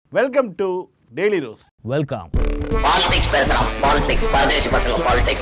Welcome to daily rose welcome politics பேசுறான் politics பரதேசி பசங்க பாலிடிக்ஸ்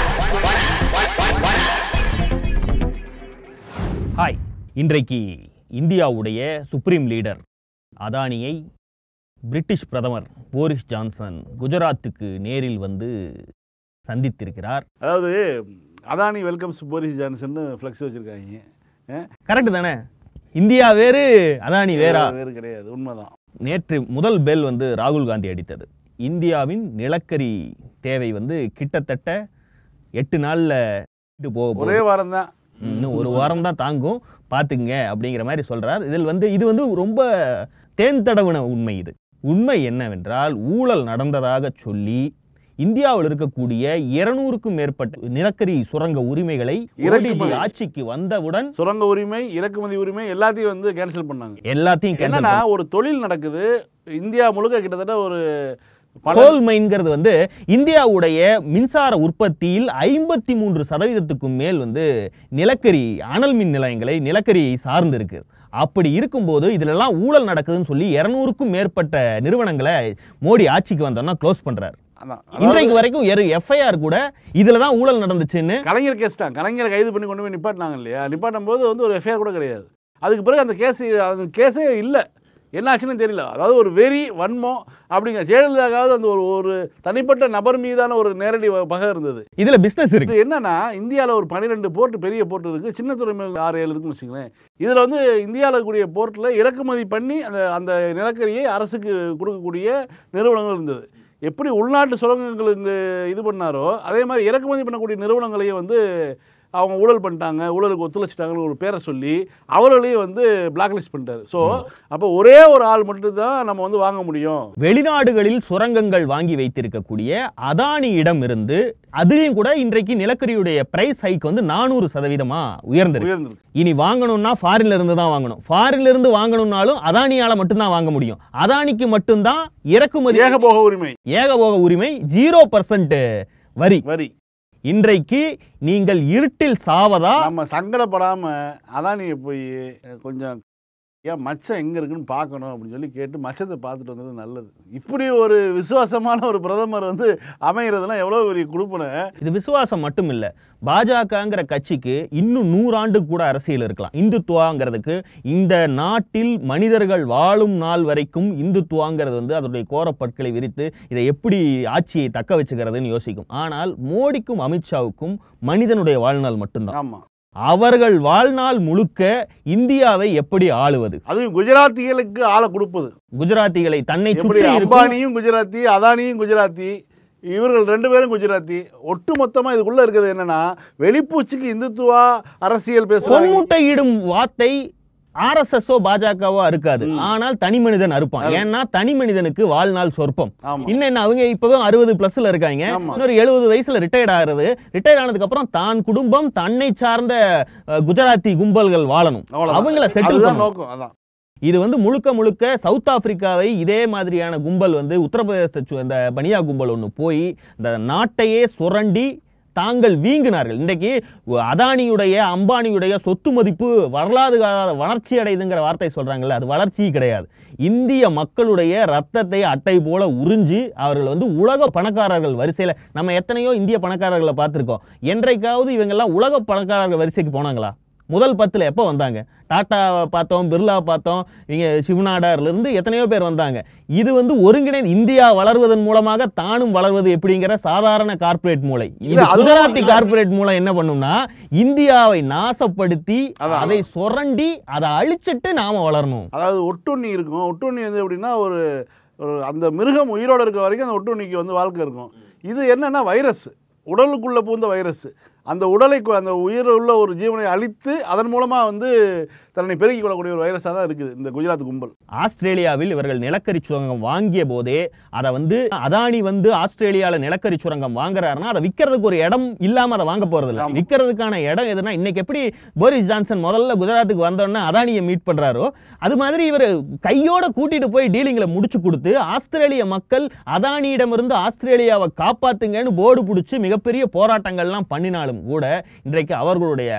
ஹாய் இன்றைக்கு இந்தியாவுடைய சுப்ரீம் லீடர் அதானியை பிரிட்டிஷ் பிரதமர் போரிஸ் ஜான்சன் குஜராத்துக்கு நேரில் வந்து சந்தித்திருக்கிறார் அதாவது Adani welcomes Boris Johnson flex வச்சிருக்காங்க கரெக்ட் தானே இந்தியா வேறு அதானி வேறா வேறு கிடையாது உண்மைதான் நேற்று முதல் பெல் வந்து ராகுல் காந்தி அடித்தது இந்தியாவின் நிலக்கரி தேவை வந்து கிட்டத்தட்ட எட்டு நாள்ல போக போகுது. ஒரே வாரம் தான் இன்னும் ஒரு வாரம் தான் தாங்கும் பார்த்துங்க அப்படிங்கிற மாதிரி சொல்றார் இதில் வந்து இது வந்து ரொம்ப தேன் தடவின உண்மை இது உண்மை என்னவென்றால் ஊழல் நடந்ததாக சொல்லி இந்தியாவில் இருக்கக்கூடிய இருநூறுக்கும் மேற்பட்ட நிலக்கரி சுரங்க உரிமைகளை இறக்குமதி. மோடிஜி ஆட்சிக்கு வந்தவுடன் சுரங்க உரிமை இறக்குமதி உரிமை எல்லாத்தையும் வந்து கேன்சல் பண்ணாங்க எல்லாத்தையும் cancel என்னன்னா ஒரு தொழில் நடக்குது இந்தியா முழுக்க கிட்டத்தட்ட ஒரு பல கோல் மைன்கிறது வந்து இந்தியாவுடைய மின்சார உற்பத்தியில் ஐம்பத்தி மூன்று சதவீதத்துக்கும் மேல் வந்து நிலக்கரி அனல் மின் நிலையங்களை நிலக்கரியை சார்ந்து இருக்கு அப்படி இருக்கும்போது இதுலலாம் ஊழல் நடக்குதுன்னு சொல்லி இருநூறுக்கும் மேற்பட்ட நிறுவனங்களை மோடி ஆட்சிக்கு வந்தோம்னா க்ளோஸ் பண்றாரு அதான். இன்றைக்கு வரைக்கும் எஃப்ஐஆர் கூட இதுல தான் ஊழல் நடந்துச்சுன்னு கலைஞர் கேஸ் தான் கலைஞரை கைது பண்ணி கொண்டு போய் நிப்பாட்டினாங்க இல்லையா நிப்பாட்டும் போது வந்து ஒரு எஃப்ஐஆர் கூட கிடையாது அதுக்கு பிறகு அந்த கேஸ் அந்த கேஸே இல்லை என்ன ஆச்சுன்னு தெரியல அதாவது ஒரு வெறி வன்மம் அப்படிங்கிற ஜெயலலிதாக்காவது அந்த ஒரு ஒரு தனிப்பட்ட நபர் மீதான ஒரு நேரடி வ- பகை இருந்தது இதுல பிசினஸ் இருக்கு இது என்னன்னா இந்தியாவில் ஒரு பன்னிரெண்டு போர்ட் பெரிய போர்ட் இருக்குது சின்ன துறைமுகம் ஆறு ஏழு இருக்குன்னு வச்சுங்களேன் இதில் வந்து இந்தியாவில் இருக்கக்கூடிய போர்ட்டில் இறக்குமதி பண்ணி அந்த அந்த நிலக்கரியை அரசுக்கு கொடுக்கக்கூடிய நிறுவனங்கள் இருந்தது எப்படி உள்நாட்டு சுரங்கங்களுக்கு இது பண்ணாரோ அதே மாதிரி இறக்குமதி பண்ணக்கூடிய நிறுவனங்களையும் வந்து அவங்க ஊழல் பண்ணிட்டாங்க ஊழலுக்கு ஒத்துழைச்சிட்டாங்கன்னு ஒரு பேரை சொல்லி அவர்களையும் வந்து பிளாக் லிஸ்ட் பண்ணிட்டாரு ஸோ அப்போ ஒரே ஒரு ஆள் மட்டும்தான் நம்ம வந்து வாங்க முடியும் வெளிநாடுகளில் சுரங்கங்கள் வாங்கி வைத்திருக்கக்கூடிய அதானியிடம் இருந்து அதுலயும் கூட இன்றைக்கு நிலக்கரியுடைய பிரைஸ் ஹைக் வந்து நானூறு சதவீதமா உயர்ந்திருக்கு உயர்ந்திருக்கு இனி வாங்கணும்னா ஃபாரின்ல இருந்து தான் வாங்கணும் ஃபாரின்ல இருந்து வாங்கணும்னாலும் அதானியால மட்டும்தான் வாங்க முடியும் அதானிக்கு மட்டும்தான் இறக்குமதி ஏகபோக உரிமை ஏகபோக உரிமை ஜீரோ பர்சன்ட் வரி வரி இன்றைக்கு நீங்கள் இருட்டில் சாவதா நம்ம சங்கடப்படாம அதானியை போய் கொஞ்சம் ஏன் மச்சம் எங்க இருக்குன்னு பார்க்கணும் அப்படின்னு சொல்லி கேட்டு மச்சத்தை பார்த்துட்டு வந்தது நல்லது இப்படி ஒரு விசுவாசமான ஒரு பிரதமர் வந்து அமைகிறதுலாம் எவ்வளோ பெரிய கொடுப்பனை இது விசுவாசம் மட்டும் இல்ல பாஜகங்கிற கட்சிக்கு இன்னும் நூறாண்டு கூட அரசியல் இருக்கலாம் இந்துத்துவாங்கிறதுக்கு இந்த நாட்டில் மனிதர்கள் வாழும் நாள் வரைக்கும் இந்துத்துவாங்கிறது வந்து அதனுடைய கோரப்பற்களை விரித்து இதை எப்படி ஆட்சியை தக்க வச்சுக்கிறதுன்னு யோசிக்கும் ஆனால் மோடிக்கும் அமித்ஷாவுக்கும் மனிதனுடைய வாழ்நாள் மட்டும்தான் ஆமா அவர்கள் வாழ்நாள் முழுக்க இந்தியாவை எப்படி ஆளுவது அதுவும் குஜராத்திகளுக்கு ஆளை கொடுப்பது குஜராத்திகளை தன்னை எப்படி சுற்றி இருக்கும் அம்பானியும் குஜராத்தி அதானியும் குஜராத்தி இவர்கள் ரெண்டு பேரும் குஜராத்தி ஒட்டு மொத்தமா இதுக்குள்ள இருக்கிறது என்னன்னா வெளிப்பூச்சுக்கு இந்துத்துவா அரசியல் பேசுறாங்க பொன்முட்டையிடும் வார்த்தை ஆர்எஸ்எஸ்ஓ பாஜகவோ இருக்காது ஆனால் தனி மனிதன் அறுப்பான் அறுப்பான். ஏன்னா தனி மனிதனுக்கு வாழ்நாள் சொற்பம் ஆமா இன்னும் என்ன அவங்க இப்பவும் அறுபது பிளஸ்ல இருக்காங்க ஆமா. இன்னொரு எழுபது வயசுல ரிட்டையர்ட் ஆகுறது ரிட்டையர்ட் ஆனதுக்கு அப்புறம் தான் குடும்பம் தன்னை சார்ந்த அஹ், குஜராத்தி கும்பல்கள் வாழணும் அவ்வளவுதான். அவங்கள செட்டில் அதுதான் பண்ணணும் நோக்கம் அதான் இது வந்து முழுக்க முழுக்க சவுத் ஆப்பிரிக்காவை இதே மாதிரியான கும்பல் வந்து உத்தரப்பிரதேச சு- இந்த பனியா கும்பல் ஒன்று போய் இந்த நாட்டையே சுரண்டி தாங்கள் வீங்கினார்கள் இன்றைக்கு அதானியுடைய அம்பானியுடைய சொத்து மதிப்பு வரலாறு காணாத வளர்ச்சி அடையுதுங்கிற வார்த்தை சொல்றாங்கல்ல அது வளர்ச்சி கிடையாது இந்திய மக்களுடைய ரத்தத்தை அட்டை போல உறிஞ்சி அவர்கள் வந்து உலக பணக்காரர்கள் வரிசையில நம்ம எத்தனையோ இந்திய பணக்காரர்களை பார்த்திருக்கோம் என்றைக்காவது இவங்கெல்லாம் உலக பணக்காரர்கள் வரிசைக்கு போனாங்களா முதல் பத்துல எப்போ வந்தாங்க டாட்டாவை பார்த்தோம் பிர்லா பார்த்தோம் இங்க சிவநாடார்ல இருந்து எத்தனையோ பேர் வந்தாங்க இது வந்து ஒருங்கிணைந்து இந்தியா வளர்வதன் மூலமாக தானும் வளர்வது எப்படிங்கிற சாதாரண கார்ப்பரேட் மூளை இது இல்ல, அதுவும் குஜராத்தி இல்ல. கார்ப்பரேட் மூலம் என்ன பண்ணும்னா இந்தியாவை நாசப்படுத்தி அதான். அதை சுரண்டி அதை அழிச்சிட்டு நாம வளரணும் அதாவது ஒட்டுண்ணி இருக்கும் ஒட்டுண்ணி வந்து எப்படின்னா ஒரு ஒரு அந்த மிருகம் உயிரோட இருக்க வரைக்கும் அந்த ஒட்டுண்ணிக்கு வந்து வாழ்க்கை இருக்கும் இது என்னன்னா வைரஸ் உடலுக்குள்ள பூந்த வைரஸ் அந்த உடலை கு- அந்த உயிர் உள்ள ஒரு ஜீவனை அழித்து அதன் மூலமாக வந்து தன்னை பெருக்கிக் கொள்ளக்கூடிய ஒரு வைரஸாக தான் இருக்குது இந்த குஜராத் கும்பல் ஆஸ்திரேலியாவில் இவர்கள் நிலக்கரி சுரங்கம் வாங்கிய போதே அதை வந்து அதானி வந்து ஆஸ்திரேலியால நிலக்கரி சுரங்கம் வாங்குறாருன்னா அதை விற்கிறதுக்கு ஒரு இடம் இல்லாம அதை வாங்க போறது இல்ல ஆமா. விற்கிறதுக்கான இடம் எதுனா இன்னைக்கு எப்படி போரிஸ் ஜான்சன் முதல்ல குஜராத்துக்கு வந்தோடனே அதானியை மீட் பண்றாரோ அது மாதிரி இவர் கையோட கூட்டிட்டு போய் டீலிங்ல முடிச்சு கொடுத்து ஆஸ்திரேலிய மக்கள் அதானியிடமிருந்து ஆஸ்திரேலியாவை காப்பாத்துங்கன்னு போர்டு பிடிச்சி மிகப்பெரிய போராட்டங்கள்லாம் பண்ணினாலும் கூட இன்றைக்கு அவர்களுடைய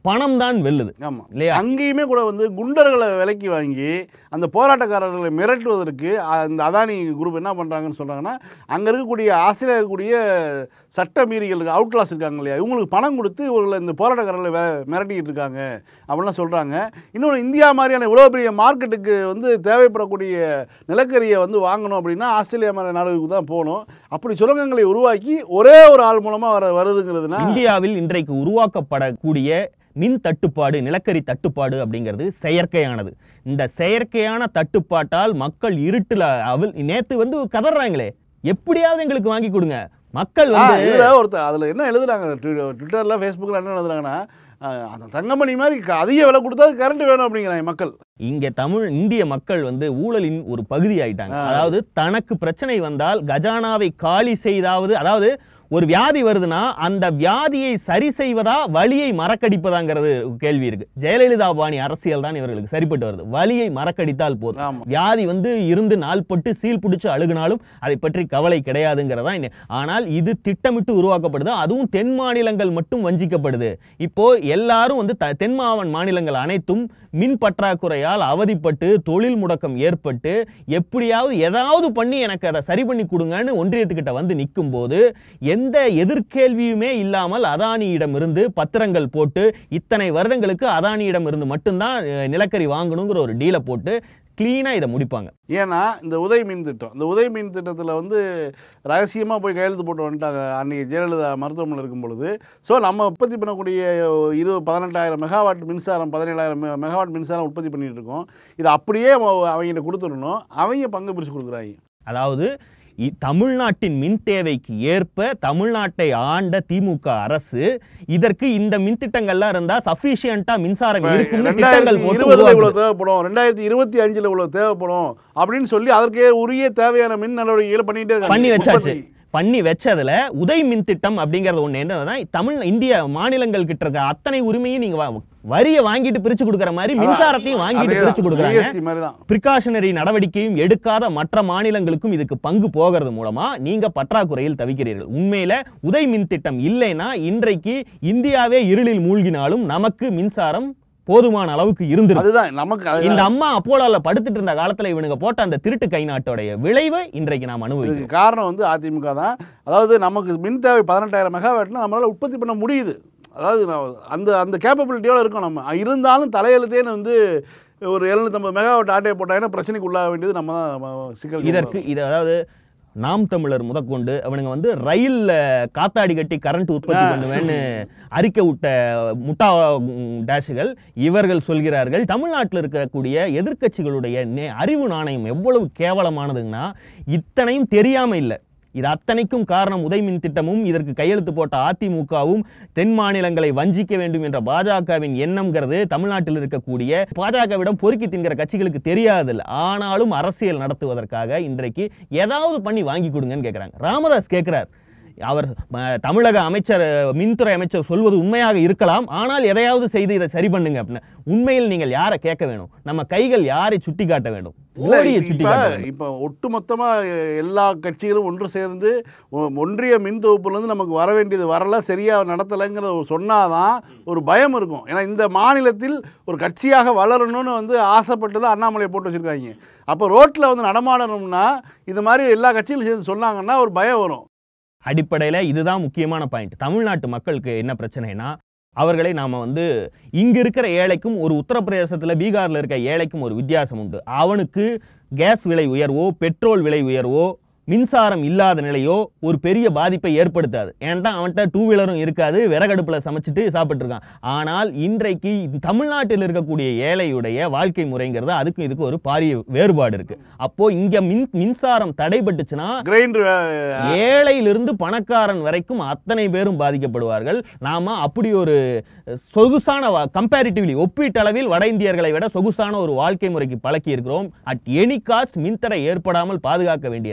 பணம் தான் வெல்லுது ஆமா இல்லையா அங்கேயுமே கூட வந்து குண்டர்களை விலைக்கு வாங்கி அந்த போராட்டக்காரர்களை மிரட்டுவதற்கு அந்த அதானி குரூப் என்ன பண்ணுறாங்கன்னு சொல்கிறாங்கன்னா அங்கே இருக்கக்கூடிய ஆசிரியர் இருக்கக்கூடிய சட்ட மீறிகள் அவுட்லாஸ் இருக்காங்க இல்லையா இவங்களுக்கு பணம் கொடுத்து இவர்களை இந்த போராட்டக்காரர்களை வே மிரட்டிக்கிட்டு இருக்காங்க அப்படிலாம் சொல்கிறாங்க இன்னொன்று இந்தியா மாதிரியான இவ்வளோ பெரிய மார்க்கெட்டுக்கு வந்து தேவைப்படக்கூடிய நிலக்கரியை வந்து வாங்கணும் அப்படின்னா ஆஸ்திரேலியா மாதிரி நாடுகளுக்கு தான் போகணும் அப்படி சுரங்கங்களை உருவாக்கி ஒரே ஒரு ஆள் மூலமாக வர வருதுங்கிறதுனா இந்தியாவில் இன்றைக்கு உருவாக்கப்படக்கூடிய மின் தட்டுப்பாடு நிலக்கரி தட்டுப்பாடு அப்படிங்கிறது செயற்கையானது இந்த செயற்கையான தட்டுப்பாட்டால் மக்கள் இருட்டுல அவள் நேத்து வந்து கதறாங்களே எப்படியாவது எங்களுக்கு வாங்கி கொடுங்க மக்கள் ஆ, வந்து இதுல ஒருத்தர் அதில் என்ன எழுதுறாங்க ட்வி- ட்விட்டர்ல ஃபேஸ்புக்கில் என்ன எழுதுறாங்கன்னா ஆ, அந்த தங்கமணி மாதிரி க- அதிக விலை கொடுத்தா கரண்ட் வேணும் அப்படிங்கிறாங்க மக்கள் இங்க தமிழ் இந்திய மக்கள் வந்து ஊழலின் ஒரு பகுதி ஆயிட்டாங்க ஆ. அதாவது தனக்கு பிரச்சனை வந்தால் கஜானாவை காலி செய்தாவது அதாவது ஒரு வியாதி வருதுன்னா அந்த வியாதியை சரி செய்வதா வலியை மறக்கடிப்பதாங்கிறது கேள்வி இருக்கு ஜெயலலிதா பாணி அரசியல் தான் இவர்களுக்கு சரிப்பட்டு வருது வலியை மறக்கடித்தால் போதும் ஆமா வியாதி வந்து இருந்து நாள்பட்டு சீல் பிடிச்சு அழுகுனாலும் அதை பற்றி கவலை கிடையாதுங்கிறதா இன்ன- ஆனால் இது திட்டமிட்டு உருவாக்கப்படுது அதுவும் தென் மாநிலங்கள் மட்டும் வஞ்சிக்கப்படுது இப்போ எல்லாரும் வந்து த- தென் மாவன் மாநிலங்கள் அனைத்தும் மின் பற்றாக்குறையால் அவதிப்பட்டு தொழில் முடக்கம் ஏற்பட்டு எப்படியாவது ஏதாவது பண்ணி எனக்கு அதை சரி பண்ணி கொடுங்கன்னு ஒன்றியத்துக்கிட்ட வந்து நிற்கும் போது எந்த எதிர்கேள்வியுமே இல்லாமல் அதானியிடம் இருந்து பத்திரங்கள் போட்டு இத்தனை வருடங்களுக்கு அதானியிடம் இருந்து மட்டும்தான் அஹ், நிலக்கரி வாங்கணுங்கிற ஒரு டீலை போட்டு கிளீனா இதை முடிப்பாங்க ஏன்னா இந்த உதய் மின் திட்டம் இந்த உதய் மின் திட்டத்தில் வந்து ரகசியமாக போய் கையெழுத்து போட்டு வந்துட்டாங்க அன்றைக்கி ஜெயலலிதா மருத்துவமனையில் இருக்கும் பொழுது ஸோ நம்ம உற்பத்தி பண்ணக்கூடிய இரு பதினெட்டாயிரம் மெகாவாட் மின்சாரம் பதினேழாயிரம் மெ- மெகாவாட் மின்சாரம் உற்பத்தி பண்ணிட்டு இருக்கோம் இதை அப்படியே அவ- அவங்ககிட்ட கொடுத்துடணும் அவங்க பங்கு பிரித்து கொடுக்குறாங்க அதாவது இ- தமிழ்நாட்டின் மின் தேவைக்கு ஏற்ப தமிழ்நாட்டை ஆண்ட திமுக அரசு இதற்கு இந்த மின் திட்டங்கள்லாம் இருந்தா சஃபிஷியண்டா மின்சாரம் இருக்கும்னு திட்டங்கள் ரெண்டாயிரத்தி போட்டு இருபதுல இவ்வளோ உருவாக்குது. தேவைப்படும் ரெண்டாயிரத்தி இருபத்தி அஞ்சுல இவ்வளோ தேவைப்படும் அப்படின்னு சொல்லி அதற்கே உரிய தேவையான மின் நடவடிக்கைகளை பண்ணிட்டே இருக்காங்க பண்ணி வச்சாச்சு உற்பத்தி. பண்ணி வச்சதுல உதய் மின் திட்டம் அப்படிங்கறது ஒண்ணு என்னன்னா தமிழ் இந்திய மாநிலங்கள் கிட்ட இருக்க அத்தனை உரிமையும் நீங்க வா- வரிய வாங்கிட்டு பிரிச்சு கொடுக்கற மாதிரி மின்சாரத்தையும் வாங்கிட்டு பிரிச்சு அதேதான், கொடுக்குறாங்க GST மாதிரி தான் பிரிகாஷனரி நடவடிக்கையும் எடுக்காத மற்ற மாநிலங்களுக்கும் இதுக்கு பங்கு போகிறது மூலமா நீங்க பற்றாக்குறையில் தவிக்கிறீர்கள் உண்மையில உதய் மின் திட்டம் இல்லைன்னா இன்றைக்கு இந்தியாவே இருளில் மூழ்கினாலும் நமக்கு மின்சாரம் போதுமான அளவுக்கு இருந்திருக்கும் அதுதான் நமக்கு அது- இந்த அம்மா அப்போலால படுத்துட்டு இருந்த காலத்துல இவனுங்க போட்ட அந்த திருட்டு கை நாட்டோடைய விளைவை இன்றைக்கு நாம் அனுபவிக்கிறோம் இதுக்கு காரணம் வந்து அதிமுக தான் அதாவது நமக்கு மின் தேவை பதினெட்டாயிரம் மெகாவாட்னா நம்மளால உற்பத்தி பண்ண முடியுது அதாவது நான் அந்த அந்த கேப்பபிலிட்டியோட இருக்கோம் நம்ம இருந்தாலும் தலையெழுத்தேன்னு வந்து ஒரு எழுநூத்தம்பது மெகாவாட் ஆட்டையை போட்டாங்கன்னா பிரச்சனைக்கு உள்ளாக வேண்டியது நம்ம தான் நம்ம சிக்கல் இதற்கு இது அதாவது நாம் தமிழர் முதற்கொண்டு அவனுங்க வந்து ரயில்ல காத்தாடி கட்டி கரண்ட் உற்பத்தி பண்ணுவேன்னு அறிக்கை விட்ட முட்டா ம், டேஷுகள் இவர்கள் சொல்கிறார்கள் தமிழ்நாட்டில் இருக்கக்கூடிய எதிர்க்கட்சிகளுடைய நே- அறிவு நாணயம் எவ்வளவு கேவலமானதுன்னா இத்தனையும் தெரியாம இல்லை இது அத்தனைக்கும் காரணம் உதய்மின் திட்டமும் இதற்கு கையெழுத்து போட்ட அதிமுகவும் தென் மாநிலங்களை வஞ்சிக்க வேண்டும் என்ற பாஜகவின் எண்ணம்ங்கிறது தமிழ்நாட்டில் இருக்கக்கூடிய பாஜகவிடம் பொறுக்கி தின்கிற கட்சிகளுக்கு தெரியாதில்ல ஆனாலும் அரசியல் நடத்துவதற்காக இன்றைக்கு ஏதாவது பண்ணி வாங்கி கொடுங்கன்னு கேட்குறாங்க ராமதாஸ் கேட்கிறார் அவர் ம, தமிழக அமைச்சர் மின்துறை அமைச்சர் சொல்வது உண்மையாக இருக்கலாம் ஆனால் எதையாவது செய்து இதை சரி பண்ணுங்க அப்படின்னு உண்மையில் நீங்கள் யாரை கேட்க வேணும் நம்ம கைகள் யாரை சுட்டி காட்ட வேண்டும் இல்ல, மோடியை இப்ப- சுட்டி இப்ப காட்ட வேண்டும் இப்போ ஒட்டுமொத்தமா எல்லா கட்சிகளும் ஒன்று சேர்ந்து ஒ- ஒன்றிய மின் தொகுப்புலேருந்து நமக்கு வர வேண்டியது வரல சரியா நடத்தலைங்கிற ஒரு சொன்னாதான் ஒரு பயம் இருக்கும் ஏன்னா இந்த மாநிலத்தில் ஒரு கட்சியாக வளரணும்னு வந்து ஆசைப்பட்டு தான் அண்ணாமலையை போட்டு வச்சிருக்காங்க அப்போ ரோட்டில் வந்து நடமாடணும்னா இது மாதிரி எல்லா கட்சிகளும் சேர்ந்து சொன்னாங்கன்னா ஒரு பயம் வரும் அடிப்படையில் இதுதான் முக்கியமான பாயிண்ட் தமிழ்நாட்டு மக்களுக்கு என்ன பிரச்சனைனா அவர்களை நாம வந்து இங்க இருக்கிற ஏழைக்கும் ஒரு உத்தரப்பிரதேசத்துல பீகார்ல இருக்க ஏழைக்கும் ஒரு வித்தியாசம் உண்டு அவனுக்கு கேஸ் விலை உயர்வோ பெட்ரோல் விலை உயர்வோ மின்சாரம் இல்லாத நிலையோ ஒரு பெரிய பாதிப்பை ஏற்படுத்தாது ஏன்டா அவன்கிட்ட டூ வீலரும் இருக்காது விறகடுப்புல சமைச்சிட்டு சாப்பிட்டு இருக்கான் ஆனால் இன்றைக்கு தமிழ்நாட்டில் இருக்கக்கூடிய ஏழையுடைய வாழ்க்கை முறைங்கிறது அதுக்கும் இதுக்கு ஒரு பாரிய வேறுபாடு இருக்கு அப்போ இங்க மின் மின்சாரம் தடைபட்டுச்சுன்னா கிரைண்டர் ஏழையிலிருந்து பணக்காரன் வரைக்கும் அத்தனை பேரும் பாதிக்கப்படுவார்கள் நாம அப்படி ஒரு சொகுசான கம்பேரிட்டிவ்லி ஒப்பீட்டளவில் வட இந்தியர்களை விட சொகுசான ஒரு வாழ்க்கை முறைக்கு பழக்கி இருக்கிறோம் அட் எனி காஸ்ட் மின்தடை ஏற்படாமல் பாதுகாக்க வேண்டிய தேவை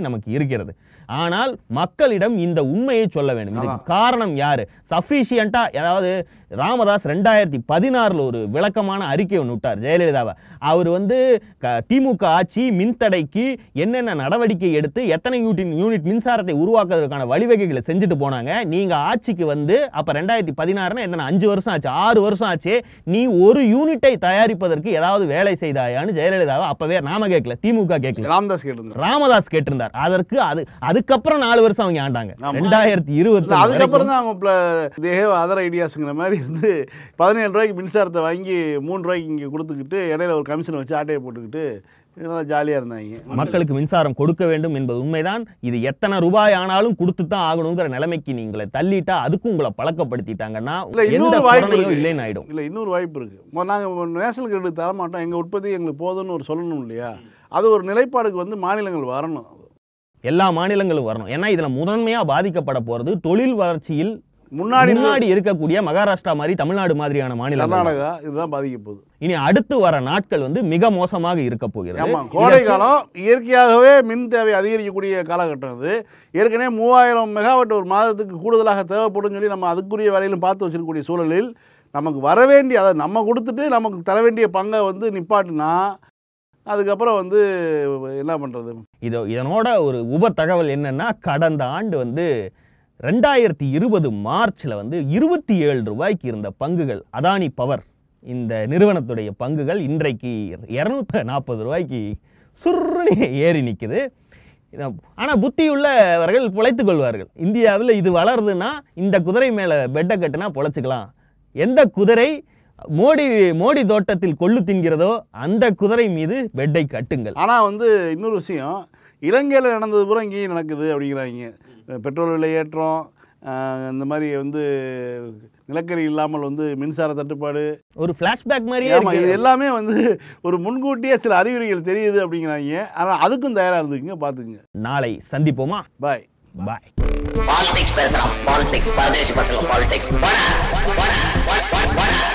நமக்கு இருக்கிறது ஆனால் மக்களிடம் இந்த உண்மையை சொல்ல வேண்டும் இதுக்கு காரணம் யாரு சஃபிஷியண்டா அதாவது ராமதாஸ் ரெண்டாயிரத்தி பதினாறுல ஒரு விளக்கமான அறிக்கை ஒன்று விட்டார் ஜெயலலிதாவை அவர் வந்து க- திமுக ஆட்சி மின்தடைக்கு என்னென்ன நடவடிக்கை எடுத்து எத்தனை யூனிட் யூனிட் மின்சாரத்தை உருவாக்குவதற்கான வழிவகைகளை செஞ்சுட்டு போனாங்க நீங்க ஆட்சிக்கு வந்து அப்ப ரெண்டாயிரத்தி பதினாறுனா எத்தனை அஞ்சு வருஷம் ஆச்சு ஆறு வருஷம் ஆச்சு நீ ஒரு யூனிட்டை தயாரிப்பதற்கு ஏதாவது வேலை செய்தாயான்னு ஜெயலலிதாவை அப்பவே நாம கேட்கல திமுக கேட்கல ராமதாஸ் கேட்டிருந்தார் ராமதாஸ் கேட்டிருந்தார் அதற்கு அது அதுக்கப்புறம் நாலு வருஷம் அவங்க ஆண்டாங்க ஆமா. ரெண்டாயிரத்தி இல்ல, இருபத்தி அதுக்கப்புறம் தான் அவங்க தேவ அதர் ஐடியாஸுங்கிற மாதிரி வந்து பதினேழு ரூபாய்க்கு மின்சாரத்தை வாங்கி மூணு ரூபாய்க்கு இங்கே கொடுத்துக்கிட்டு இடையில ஒரு கமிஷன் வச்சு ஆட்டையை போட்டுக்கிட்டு இதெல்லாம் ஜாலியாக இருந்தாங்க மக்களுக்கு மின்சாரம் கொடுக்க வேண்டும் என்பது உண்மைதான் இது எத்தனை ரூபாய் ஆனாலும் கொடுத்து தான் ஆகணுங்கிற நிலைமைக்கு நீங்களை தள்ளிட்டா அதுக்கும் உங்களை பழக்கப்படுத்திட்டாங்கன்னா இல்ல, எந்த இன்னொரு வாய்ப்பு புறணையும் இருக்கு. இல்லைன்னு ஆயிடும் இல்லை இன்னொரு வாய்ப்பு இருக்குது நாங்கள் நேஷனல் கிரெடிட் தர மாட்டோம் எங்கள் உற்பத்தி எங்களுக்கு போதும்னு ஒரு சொல்லணும் இல்லையா அது ஒரு நிலைப்பாடுக்கு வந்து மாநிலங்கள் வரணும் எல்லா மாநிலங்களும் வரணும் ஏன்னா இதுல முதன்மையா பாதிக்கப்பட போறது தொழில் வளர்ச்சியில் முன்னாடி முன்னாடி இருக்கக்கூடிய மகாராஷ்டிரா மாதிரி தமிழ்நாடு மாதிரியான மாநிலங்கள் தான். கர்நாடகா இதுதான் பாதிக்க போகுது இனி அடுத்து வர நாட்கள் வந்து மிக மோசமாக இருக்க போகிறது ஆமாம் கோடை காலம் இயற்கையாகவே மின் தேவை அதிகரிக்கக்கூடிய காலகட்டம் அது ஏற்கனவே மூவாயிரம் மெகாவாட் ஒரு மாதத்துக்கு கூடுதலாக தேவைப்படும் சொல்லி நம்ம அதுக்குரிய வேலையிலும் பார்த்து வச்சிருக்கக்கூடிய சூழலில் நமக்கு வர வேண்டிய அதை நம்ம கொடுத்துட்டு நமக்கு தர வேண்டிய பங்கை வந்து நிப்பாட்டினா அதுக்கப்புறம் வந்து என்ன பண்ணுறது இதோ இதனோட ஒரு உப தகவல் என்னன்னா கடந்த ஆண்டு வந்து ரெண்டாயிரத்தி இருபது மார்ச்ல வந்து இருபத்தி ஏழு ரூபாய்க்கு இருந்த பங்குகள் அதானி பவர் இந்த நிறுவனத்துடைய பங்குகள் இன்றைக்கு இரநூத்தி நாற்பது ரூபாய்க்கு சுருன்னு ஏறி நிக்குது இத- ஆனா புத்தியுள்ளவர்கள் பிழைத்துக் கொள்வார்கள் இந்தியாவில் இது வளருதுன்னா இந்த குதிரை மேல பெட்டை கட்டுனா பொழைச்சிக்கலாம் எந்த குதிரை மோடி மோடி தோட்டத்தில் கொள்ளு தின்கிறதோ அந்த குதிரை மீது பெட்டை கட்டுங்கள் ஆனால் வந்து இன்னொரு விஷயம் இலங்கையில் நடந்தது பூரா இங்கேயும் நடக்குது அப்படிங்கிறாங்க பெட்ரோல் விலை ஏற்றம் ஆஹ் இந்த மாதிரி வந்து நிலக்கரி இல்லாமல் வந்து மின்சார தட்டுப்பாடு ஒரு ஃபிளாஷ்பேக் மாதிரியே ஆமா இது இருக்கு எல்லாமே வந்து ஒரு முன்கூட்டியே சில அறிகுறிகள் தெரியுது அப்படிங்கிறாங்க ஆனால் அதுக்கும் தயாராக இருந்துக்குங்க பார்த்துக்குங்க நாளை சந்திப்போமா பாய் பாய் பாலிடிக்ஸ் பேசுறான் பாலிடிக்ஸ் பரதேசி பசங்க பாலிடிக்ஸ்